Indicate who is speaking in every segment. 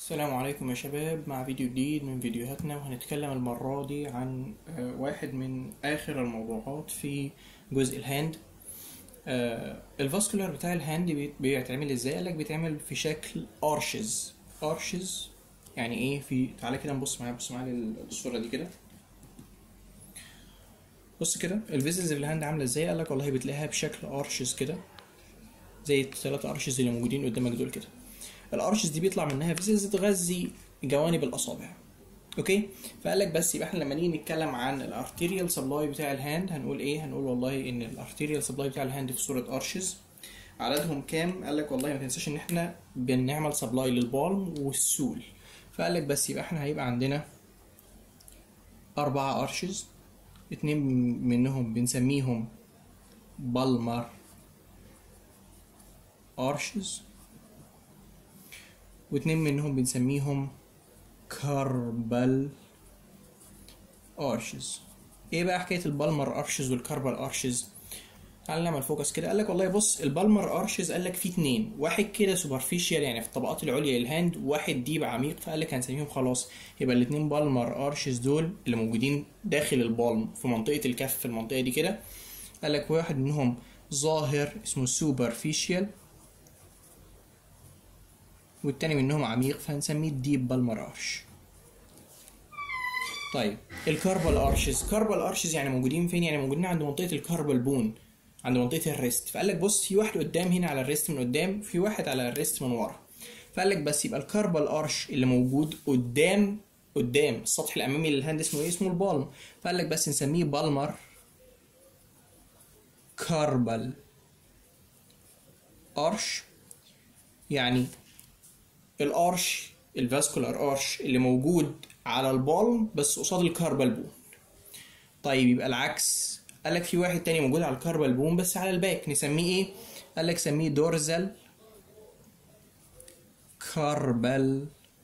Speaker 1: السلام عليكم يا شباب مع فيديو جديد من فيديوهاتنا وهنتكلم المرة دي عن آه، واحد من آخر الموضوعات في جزء الهاند آه، الفاسكولار بتاع الهاند بي- بيتعمل ازاي قالك بيتعمل في شكل ارشز ارشز يعني ايه في تعالى كده نبص معايا بص معايا للصورة دي كده بص كده الفيزلز في الهاند عاملة ازاي قالك والله بتلاقيها بشكل ارشز كده زي الثلاث ارشز اللي موجودين قدامك دول كده الارشز دي بيطلع منها فيزلز تغذي جوانب الاصابع اوكي فقال لك بس يبقى احنا لما نيجي نتكلم عن الارتيريال سبلاي بتاع الهاند هنقول ايه هنقول والله ان الارتيريال سبلاي بتاع الهاند في صوره ارشز عددهم كام قال لك والله ما تنساش ان احنا بنعمل سبلاي للبالم والسول فقال لك بس يبقى احنا هيبقى عندنا أربعة أرشز اتنين منهم بنسميهم بالمر أرشز واتنين منهم بنسميهم كاربل ارشز ايه بقى حكايه البالمر ارشز والكاربل ارشز تعال نعمل فوكس كده قال لك والله بص البالمر ارشز قال لك في اتنين واحد كده سوبرفيشال يعني في الطبقات العليا للهاند وواحد ديب عميق فقال لك هنسميهم خلاص يبقى الاتنين بالمر ارشز دول اللي موجودين داخل البالم في منطقه الكف في المنطقه دي كده قال لك واحد منهم ظاهر اسمه سوبرفيشال والتاني منهم عميق فهنسميه الديب بالمر ارش طيب الكاربال ارشز كاربال ارشز يعني موجودين فين يعني موجودين عند منطقه الكاربال بون عند منطقه الريست فقال لك بص في واحد قدام هنا على الريست من قدام في واحد على الريست من ورا فقال لك بس يبقى الكاربال ارش اللي موجود قدام قدام السطح الامامي للهاند اسمه ايه اسمه البالم فقال لك بس نسميه بالمر كاربال ارش يعني الارش الفاسكولار ارش اللي موجود على البالم بس قصاد الكاربال بون طيب يبقى العكس قال لك في واحد تاني موجود على الكاربال بون بس على الباك نسميه ايه قال لك سميه دورزال كاربال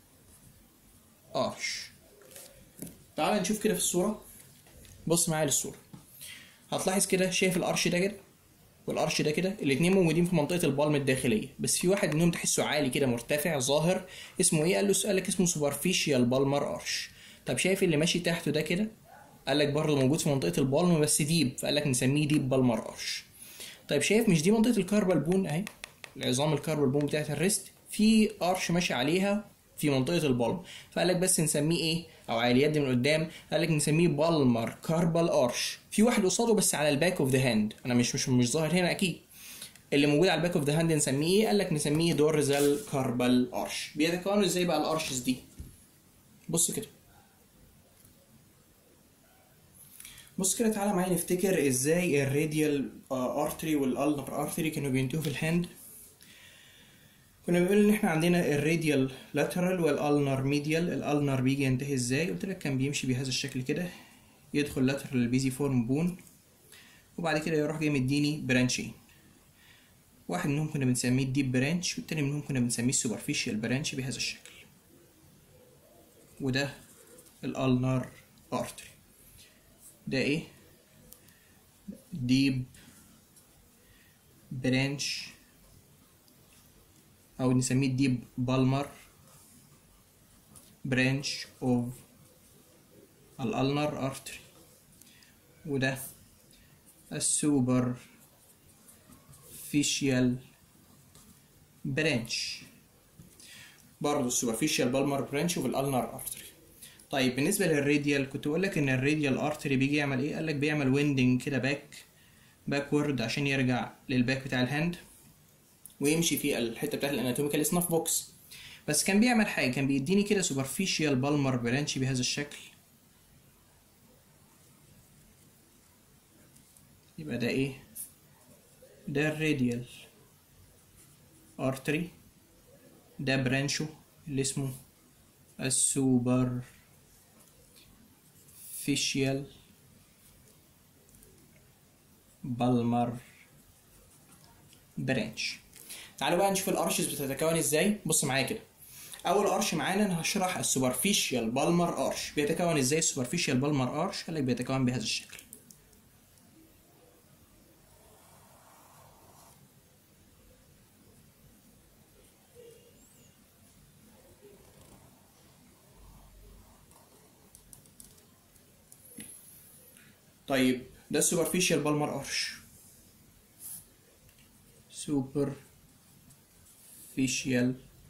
Speaker 1: ارش تعال نشوف كده في الصورة بص معايا للصورة هتلاحظ كده شايف الارش ده كده والارش ده كده الاتنين موجودين في منطقه البالم الداخليه بس في واحد منهم تحسه عالي كده مرتفع ظاهر اسمه ايه قال له قال لك اسمه سوبرفيشال بالمر ارش طب شايف اللي ماشي تحته ده كده قال لك برضه موجود في منطقه البالم بس ديب فقال لك نسميه ديب بالمر ارش طيب شايف مش دي منطقه الكاربال بون اهي العظام الكاربال بون بتاعت الريست في ارش ماشي عليها في منطقه البالم فقال لك بس نسميه ايه او على اليد من قدام قال لك نسميه بالمر كاربال ارش في واحد قصاده بس على الباك اوف ذا هاند انا مش مش مش ظاهر هنا اكيد اللي موجود على الباك اوف ذا هاند نسميه ايه قال لك نسميه دورزال كاربال ارش بيتكونوا ازاي بقى الارشز دي بص كده بص كده تعالى معايا نفتكر ازاي الراديال ارتري والالنر ارتري كانوا بينتهوا في الهاند كنا بنقول ان احنا عندنا الراديال لاترال والالنر ميديال الالنر بيجي ينتهي ازاي قلت لك كان بيمشي بهذا الشكل كده يدخل لاترال البيزي فورم بون وبعد كده يروح جاي مديني برانشين واحد منهم كنا بنسميه الديب برانش والتاني منهم كنا بنسميه السوبرفيشال برانش بهذا الشكل وده الالنر ارتري ده ايه ديب برانش او نسميه ديب بالمر برانش اوف الالنر ارتري وده السوبر فيشيال برانش برضه السوبرفيشال بالمر برانش اوف الالنر ارتري طيب بالنسبه للراديال كنت بقول لك ان الراديال ارتري بيجي يعمل ايه قال لك بيعمل ويندنج كده باك باكورد عشان يرجع للباك بتاع الهاند ويمشي في الحته بتاعت الاناتوميكال سناف بوكس بس كان بيعمل حاجه كان بيديني كده سوبرفيشال بالمر برانش بهذا الشكل يبقى ده ايه ده الراديال ارتري ده برانشو اللي اسمه السوبر فيشيال بالمر برانش تعالوا بقى نشوف الارشز بتتكون ازاي بص معايا كده اول ارش معانا انا هشرح السوبرفيشال بالمر ارش بيتكون ازاي السوبرفيشال بالمر ارش قال لك بيتكون بهذا الشكل طيب ده السوبرفيشال بالمر ارش سوبر فيشيال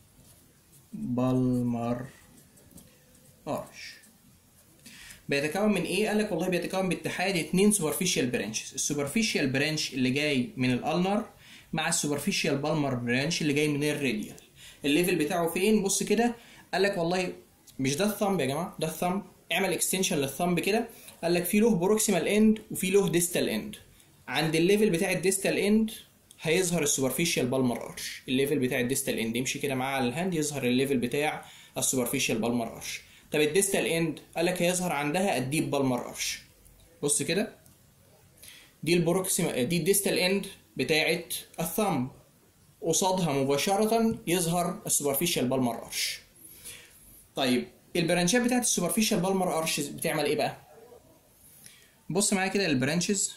Speaker 1: بالمر ارش بيتكون من ايه؟ قال لك والله بيتكون باتحاد اتنين سوبرفيشال برانشز، السوبرفيشال برانش اللي جاي من الالنر مع السوبرفيشال بالمر برانش اللي جاي من الراديال. الليفل بتاعه فين؟ بص كده قال لك والله مش ده الثمب يا جماعه، ده الثمب، اعمل اكستنشن للثمب كده، قال لك في له بروكسيمال اند وفي له ديستال اند. عند الليفل بتاع الديستال اند هيظهر السوبرفيشال بالمر ارش، الليفل بتاع الديستال اند يمشي كده معاه على الهاند يظهر الليفل بتاع السوبرفيشال بالمر ارش. طب الديستال اند قال لك هيظهر عندها الديب بالمر ارش بص كده دي البروكسيما دي الديستال اند بتاعه الثumb قصادها مباشرة يظهر السوبرفيشال بالمر ارش طيب البرانشات بتاعت السوبرفيشال بالمر ارش بتعمل ايه بقى بص معايا كده البرانشز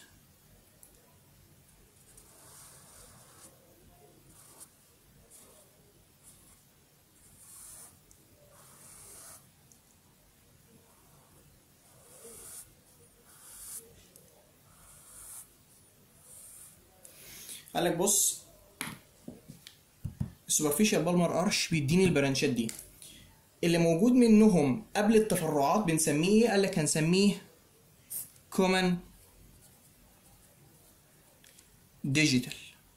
Speaker 1: قال لك بص السوبرفيشال بالمر ارش بيديني البرانشات دي اللي موجود منهم قبل التفرعات بنسميه ايه قال لك هنسميه كومن ديجيتال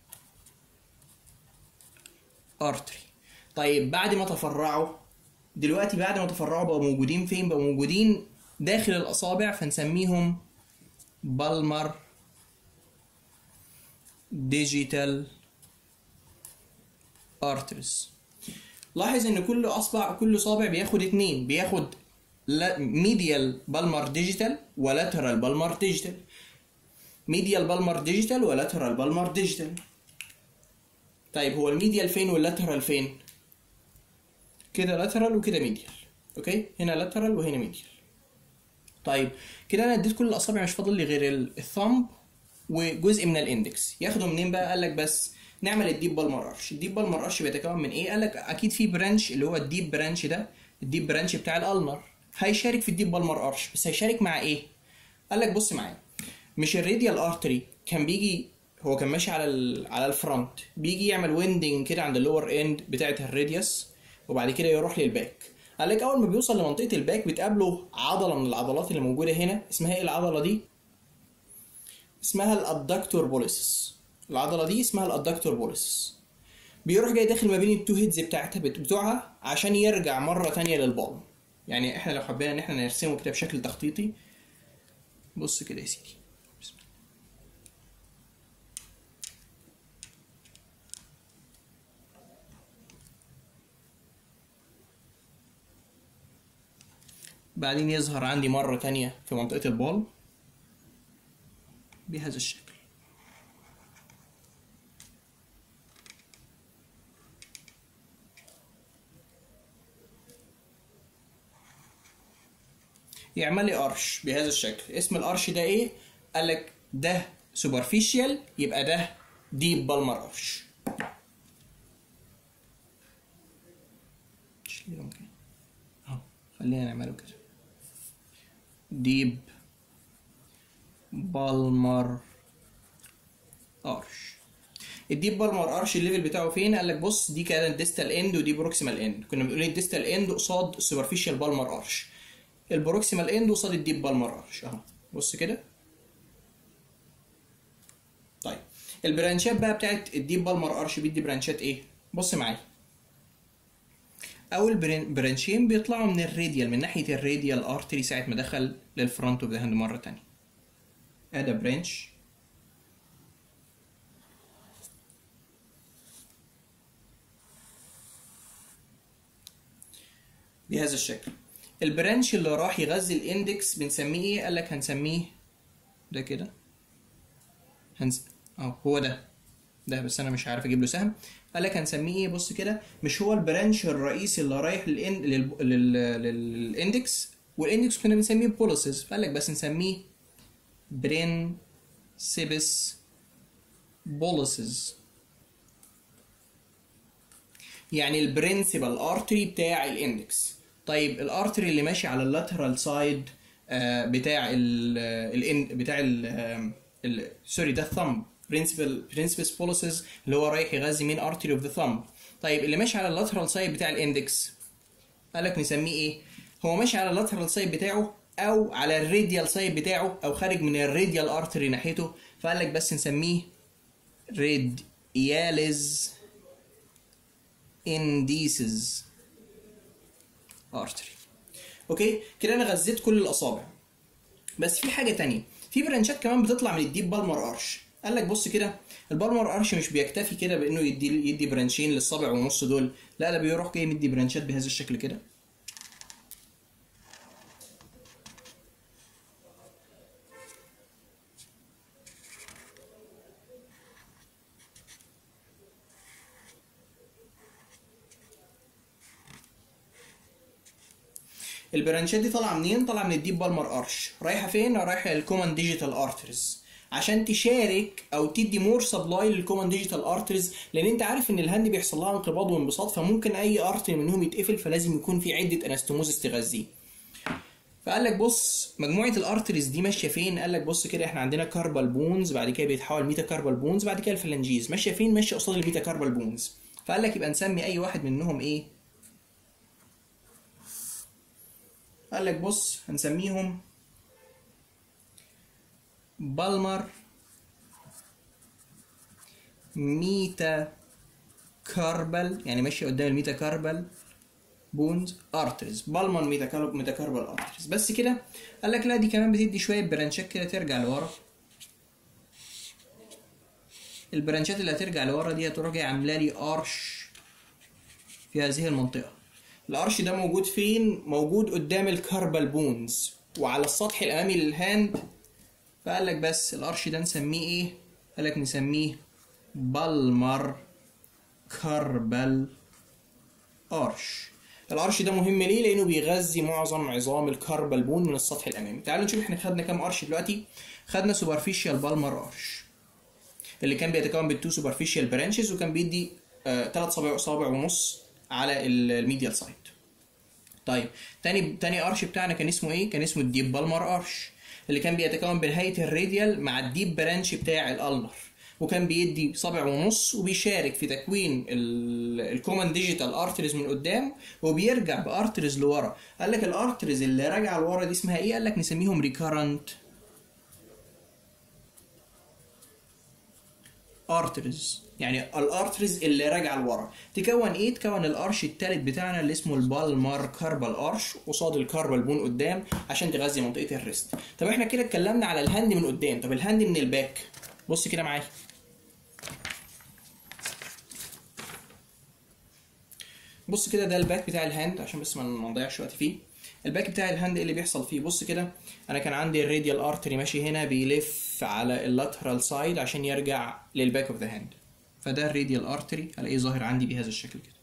Speaker 1: ارتري طيب بعد ما تفرعوا دلوقتي بعد ما تفرعوا بقوا موجودين فين بقوا موجودين داخل الاصابع فنسميهم بالمر ديجيتال ارترز لاحظ ان كل اصبع كل صابع بياخد اتنين بياخد ميديال بالمر ديجيتال ولاترال بالمر ديجيتال ميديال بالمر ديجيتال ولاترال بالمر ديجيتال طيب هو الميديال فين واللاترال فين كده لاترال وكده ميديال اوكي هنا لاترال وهنا ميديال طيب كده انا اديت كل الاصابع مش فاضل لي غير الثامب وجزء من الاندكس ياخدوا منين بقى قال لك بس نعمل الديب بالمر ارش الديب بالمر ارش بيتكون من ايه قال لك اكيد في برانش اللي هو الديب برانش ده الديب برانش بتاع الالنر هيشارك في الديب بالمر ارش بس هيشارك مع ايه قال لك بص معايا مش الراديال ارتري كان بيجي هو كان ماشي على ال على الفرونت بيجي يعمل ويندنج كده عند اللور اند بتاعه الراديوس وبعد كده يروح للباك قال لك اول ما بيوصل لمنطقه الباك بتقابله عضله من العضلات اللي موجوده هنا اسمها ايه العضله دي اسمها الادكتور بوليسس العضله دي اسمها الادكتور بوليسس بيروح جاي داخل ما بين التو هيدز بتاعتها بتوعها عشان يرجع مره تانية للبالم يعني احنا لو حبينا ان احنا نرسمه كده بشكل تخطيطي بص كده يا سيدي بسم الله. بعدين يظهر عندي مرة تانية في منطقة البال بهذا الشكل يعمل لي ارش بهذا الشكل اسم الارش ده ايه قال لك ده سوبرفيشال يبقى ده ديب بالمر ارش شيلهم كده اهو خلينا نعمله كده ديب بالمر ارش الديب بالمر ارش الليفل بتاعه فين قال لك بص دي كده الديستال اند ودي بروكسيمال اند كنا بنقول الديستال اند قصاد السوبرفيشال بالمر ارش البروكسيمال اند قصاد الديب بالمر ارش اهو بص كده طيب البرانشات بقى بتاعت الديب بالمر ارش بيدي برانشات ايه بص معايا اول برانشين بيطلعوا من الراديال من ناحيه الراديال ارتري ساعه ما دخل للفرونت اوف ذا هاند مره تانية ادي برانش بهذا الشكل البرانش اللي راح يغذي الاندكس بنسميه ايه قال لك هنسميه ده كده هنس... اه هو ده ده بس انا مش عارف اجيب له سهم قال لك هنسميه ايه بص كده مش هو البرانش الرئيسي اللي رايح للإن... لل... لل... للاندكس والاندكس كنا بنسميه بوليسز فقال لك بس نسميه برين سيبس بوليسز يعني البرنسبل ارتري بتاع الاندكس طيب الارتري اللي ماشي على اللاترال سايد آه، بتاع ال ال بتاع ال سوري ده الثumb principal principal boluses اللي هو رايح يغذي مين artery of the thumb طيب اللي ماشي على اللاترال سايد بتاع الاندكس قال لك نسميه ايه هو ماشي على اللاترال سايد بتاعه او على الراديال سايد بتاعه او خارج من الراديال ارتري ناحيته فقال لك بس نسميه radialis indices artery اوكي كده انا غذيت كل الاصابع بس في حاجه تانية في برانشات كمان بتطلع من الديب بالمر ارش قال لك بص كده البالمر ارش مش بيكتفي كده بانه يدي يدي برانشين للصابع ونص دول لا ده بيروح جاي مدي برانشات بهذا الشكل كده البرانشات دي طالعه منين؟ طالعه من الديب بالمر ارش رايحه فين؟ رايحه للكومن ديجيتال ارترز عشان تشارك او تدي مور سبلاي للكومن ديجيتال ارترز لان انت عارف ان الهاند بيحصل لها انقباض وانبساط فممكن اي ارتري منهم يتقفل فلازم يكون في عده انستموزس تغذيه فقال لك بص مجموعه الارتريز دي ماشيه فين قال لك بص كده احنا عندنا كاربال بونز بعد كده بيتحول ميتا كاربال بونز بعد كده الفلانجيز ماشيه فين ماشيه قصاد الميتا كاربال بونز فقال لك يبقى نسمي اي واحد منهم ايه قال لك بص هنسميهم بالمر ميتا كاربل يعني ماشي قدام الميتا كاربل بونز ارتريز بالمر ميتا كاربل ميتا كاربل ارتريز بس كده قال لك لا دي كمان بتدي شويه برانشات كده ترجع لورا البرانشات اللي هترجع لورا دي هتروح جايه عامله لي ارش في هذه المنطقه الارش ده موجود فين موجود قدام الكاربال بونز وعلى السطح الامامي للهاند فقال لك بس الارش ده نسميه ايه قال لك نسميه بالمر كاربال ارش الارش ده مهم ليه لانه بيغذي معظم عظام الكاربال بون من السطح الامامي تعالوا نشوف احنا خدنا كام ارش دلوقتي خدنا سوبرفيشال بالمر ارش اللي كان بيتكون من تو سوبرفيشال برانشز وكان بيدي ثلاث آه صابع صابع ونص على الميديال سايد طيب تاني تاني ارش بتاعنا كان اسمه ايه كان اسمه الديب بالمر ارش اللي كان بيتكون بنهايه الراديال مع الديب برانش بتاع الالنر وكان بيدي صابع ونص وبيشارك في تكوين الكومن ديجيتال ارتريز من قدام وبيرجع بارتريز لورا قال لك الارتريز اللي راجعه لورا دي اسمها ايه قال لك نسميهم ريكارنت ارتريز يعني الارتريز اللي راجعه لورا تكون ايه تكون الارش الثالث بتاعنا اللي اسمه البالمار كاربال ارش قصاد الكاربال بون قدام عشان تغذي منطقه الريست طب احنا كده اتكلمنا على الهاند من قدام طب الهاند من الباك بص كده معايا بص كده ده الباك بتاع الهاند عشان بس ما نضيعش وقت فيه الباك بتاع الهاند اللي بيحصل فيه بص كده انا كان عندي الراديال ارتري ماشي هنا بيلف على اللاترال سايد عشان يرجع للباك اوف ذا هاند فده الراديال ارتري الاقيه ظاهر عندي بهذا الشكل كده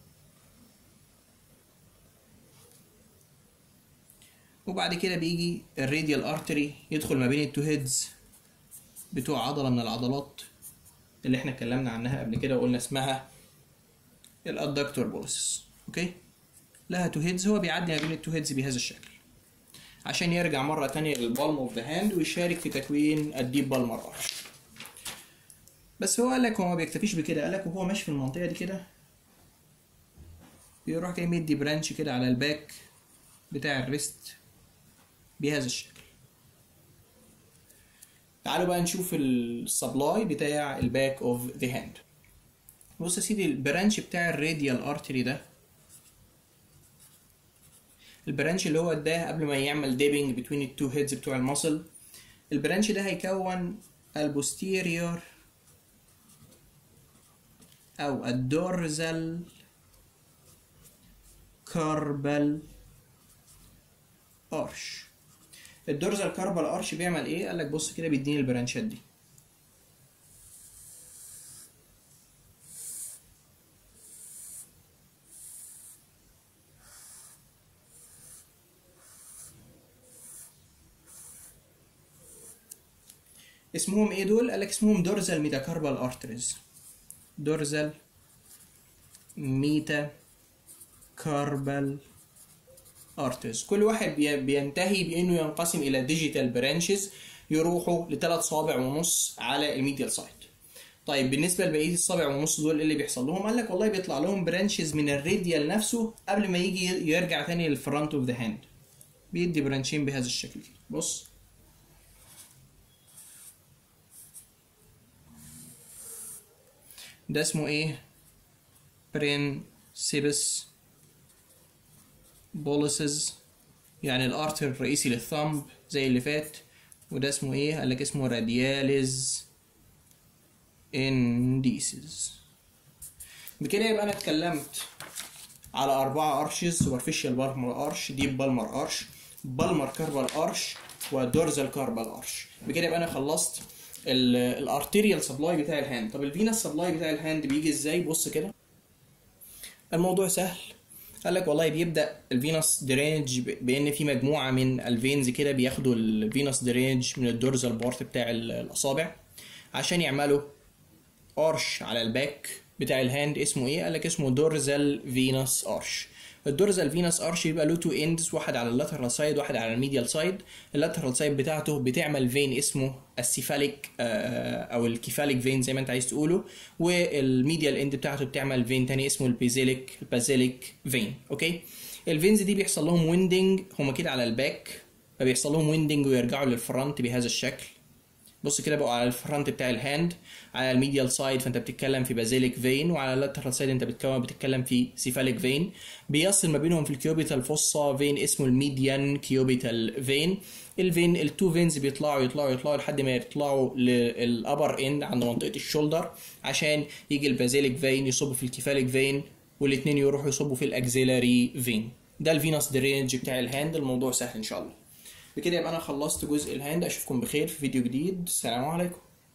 Speaker 1: وبعد كده بيجي الراديال ارتري يدخل ما بين التو هيدز بتوع عضله من العضلات اللي احنا اتكلمنا عنها قبل كده وقلنا اسمها الادكتور بوليسس اوكي لها تو هيدز هو بيعدي ما بين التو هيدز بهذا الشكل عشان يرجع مرة تانية للبالم اوف ذا هاند ويشارك في تكوين الديب بالمر ارش بس هو قال لك هو ما بيكتفيش بكده قال لك وهو ماشي في المنطقة دي كده بيروح جاي مدي برانش كده على الباك بتاع الريست بهذا الشكل تعالوا بقى نشوف السبلاي بتاع الباك اوف ذا هاند بص يا سيدي البرانش بتاع الراديال ارتري ده البرانش اللي هو اداه قبل ما يعمل ديبنج بين التو هيدز بتوع المصل البرانش ده هيكون البوستيريور او الدورزال كاربال ارش الدورزال كاربال ارش بيعمل ايه قال لك بص كده بيديني البرانشات دي اسمهم ايه دول؟ قال لك اسمهم دورزال ميتاكاربال ارتريز دورزال ميتا كاربال ارترز كل واحد بي- بينتهي بانه ينقسم الى ديجيتال برانشز يروحوا لثلاث صوابع ونص على الميديال سايد طيب بالنسبه لبقيه الصابع ونص دول ايه اللي بيحصل لهم قال لك والله بيطلع لهم برانشز من الراديال نفسه قبل ما يجي يرجع تاني للفرونت اوف ذا هاند بيدي برانشين بهذا الشكل كده بص ده اسمه ايه برينسيبس بوليسز يعني الارتر الرئيسي للثامب زي اللي فات وده اسمه ايه قال لك اسمه رادياليز انديسز بكده يبقى انا اتكلمت على أربعة أرشز سوبرفيشال بالمر أرش ديب بالمر أرش بالمر كاربال أرش ودورزال كاربال أرش بكده يبقى أنا خلصت الارتيريال سبلاي بتاع الهاند طب الفينس سبلاي بتاع الهاند بيجي ازاي بص كده الموضوع سهل قال لك والله بيبدا الفينس درينج بان في مجموعه من الفينز كده بياخدوا الفينس درينج من الدورزال بارت بتاع الاصابع عشان يعملوا ارش على الباك بتاع الهاند اسمه ايه قال لك اسمه دورزال فينس ارش الدورزال فينس ارش يبقى له تو اندز واحد على اللاترال سايد واحد على الميديال سايد اللاترال سايد بتاعته بتعمل فين اسمه السيفاليك او الكيفاليك فين زي ما انت عايز تقوله والميديال اند بتاعته بتعمل فين تاني اسمه البيزيليك البازيليك فين اوكي الفينز دي بيحصل لهم ويندنج هما كده على الباك فبيحصل لهم ويندنج ويرجعوا للفرونت بهذا الشكل بص كده بقوا على الفرونت بتاع الهاند على الميديال سايد فانت بتتكلم في بازيليك فين وعلى اللاترال سايد انت بتتكلم بتتكلم في سيفاليك فين بيصل ما بينهم في الكيوبيتال فوسا فين اسمه الميديان كيوبيتال فين الفين التو فينز بيطلعوا يطلعوا يطلعوا لحد ما يطلعوا للابر اند عند منطقه الشولدر عشان يجي البازيليك فين يصب في الكيفاليك فين والاثنين يروحوا يصبوا في الاكزيلاري فين ده الفينوس درينج بتاع الهاند الموضوع سهل ان شاء الله بكده يبقى انا خلصت جزء الهاند اشوفكم بخير في فيديو جديد السلام عليكم